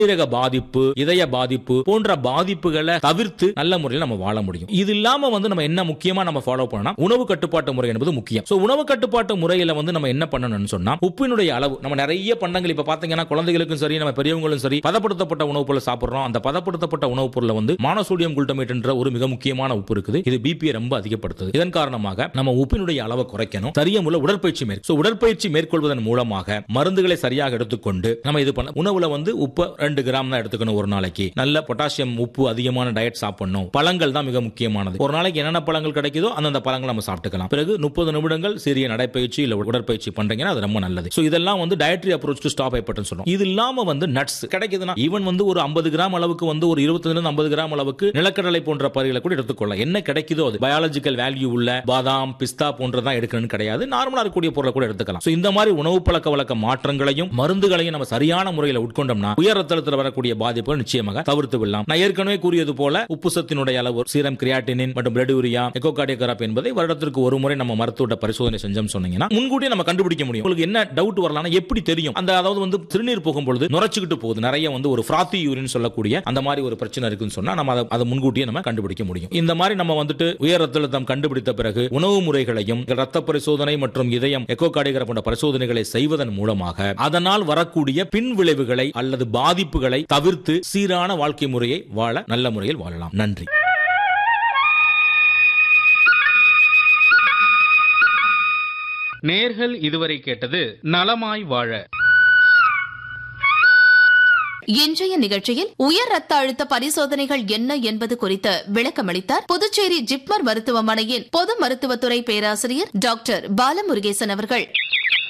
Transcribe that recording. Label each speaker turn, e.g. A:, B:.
A: சிறுநீரக பாதிப்பு இதய பாதிப்பு போன்ற பாதிப்புகளை தவிர்த்து நல்ல முறையில் நம்ம வாழ முடியும் இது இல்லாம வந்து நம்ம என்ன முக்கியமா நம்ம ஃபாலோ பண்ணா உணவு கட்டுப்பாட்டு முறை என்பது முக்கியம் சோ உணவு கட்டுப்பாட்டு முறையில வந்து நம்ம என்ன பண்ணணும்னு சொன்னா உப்பினுடைய அளவு நம்ம நிறைய பண்டங்கள் இப்ப பாத்தீங்கன்னா குழந்தைகளுக்கும் சரி நம்ம பெரியவங்களும் சரி பதப்படுத்தப்பட்ட உணவுப் பொருளை சாப்பிடுறோம் அந்த பதப்படுத்தப்பட்ட உணவுப் பொருள்ல வந்து மானோசோடியம் குளுட்டமேட் என்ற ஒரு மிக முக்கியமான உப்பு இருக்குது இது பிபியை ரொம்ப அதிகப்படுத்துது இதன் காரணமாக நம்ம உப்பினுடைய அளவை குறைக்கணும் சரியா முள்ள உடற்பயிற்சி மேற்கு So, உடற்பயிற்சி மேற்கொள்வதன் மூலமாக மருந்துகளை சரியாக எடுத்துக்கொண்டு நம்ம இது பண்ண உணவுல வந்து உப்பு ரெண்டு கிராம் தான் எடுத்துக்கணும் ஒரு நாளைக்கு நல்ல பொட்டாசியம் உப்பு அதிகமான டயட் சாப்பிடணும் பழங்கள் தான் மிக முக்கியமானது ஒரு நாளைக்கு என்னென்ன பழங்கள் கிடைக்குதோ அந்தந்த பழங்கள் நம்ம சாப்பிட்டுக்கலாம் பிறகு முப்பது நிமிடங்கள் சிறிய நடைப்பயிற்சி இல்ல உடற்பயிற்சி பண்றீங்கன்னா அது ரொம்ப நல்லது சோ இதெல்லாம் வந்து dietary approach to stop hypertension சொல்றோம் இது இல்லாம வந்து நட்ஸ் கிடைக்குதுன்னா ஈவன் வந்து ஒரு 50 கிராம் அளவுக்கு வந்து ஒரு 25 இருந்து 50 கிராம் அளவுக்கு நிலக்கடலை போன்ற பயிர்களை கூட எடுத்துக்கொள்ளலாம் என்ன கிடைக்குதோ அது பயாலஜிக்கல் வேல்யூ உள்ள பாதாம் பிஸ்தா போன்றதான் எடுக்கணும்னு கிடையாது நார்மலா இருக்கக்கூடிய பொருளை கூட எடுத்துக்கலாம் So, இந்த மாதிரி உணவு பழக்க வழக்க மாற்றங்களையும் மருந்துகளையும் நம்ம சரியான முறையில் உட்கொண்டோம்னா உயர் ரத்த அழுத்தத்தில் வரக்கூடிய பாதிப்புகள் நிச்சயமாக தவிர்த்து விடலாம் நான் ஏற்கனவே கூறியது போல உப்பு சத்தினுடைய அளவு சீரம் கிரியாட்டினின் மற்றும் பிளட் யூரியா எக்கோகார்டியோகிராபி என்பதை வருடத்திற்கு ஒரு முறை நம்ம மருத்துவ பரிசோதனை செஞ்சோம் சொன்னீங்கன்னா முன்கூட்டியே நம்ம கண்டுபிடிக்க முடியும் உங்களுக்கு என்ன டவுட் வரலாம் எப்படி தெரியும் அந்த அதாவது வந்து சிறுநீர் போகும்பொழுது நுரைச்சுக்கிட்டு போகுது நிறைய வந்து ஒரு ஃப்ராத்தி யூரின் சொல்லக்கூடிய அந்த மாதிரி ஒரு பிரச்சனை இருக்குன்னு சொன்னா நம்ம அதை அதை முன்கூட்டியே நம்ம கண்டுபிடிக்க முடியும் இந்த மாதிரி நம்ம வந்துட்டு உயர் ரத்த அழுத்தம் கண்டுபிடித்த பிறகு உணவு முறைகளையும் ரத்த பரிசோதனை மற்றும் இதயம் எக்கோகார்டியோகிராபி போன்ற பரிசோதனைகளை செய்வதன் மூலமாக அதனால் வரக்கூடிய பின் விளைவுகளை அல்லது பாதிப்புகளை தவிர்த்து சீரான வாழ்க்கை முறையை வாழ நல்ல முறையில் வாழலாம் நன்றி
B: நேர்கள் இதுவரை கேட்டது நலமாய் வாழ
C: இன்றைய நிகழ்ச்சியில் உயர் ரத்த அழுத்த பரிசோதனைகள் என்ன என்பது குறித்து விளக்கமளித்தார் புதுச்சேரி ஜிப்மர் மருத்துவமனையின் பொது மருத்துவத்துறை பேராசிரியர் டாக்டர் பாலமுருகேசன் அவர்கள்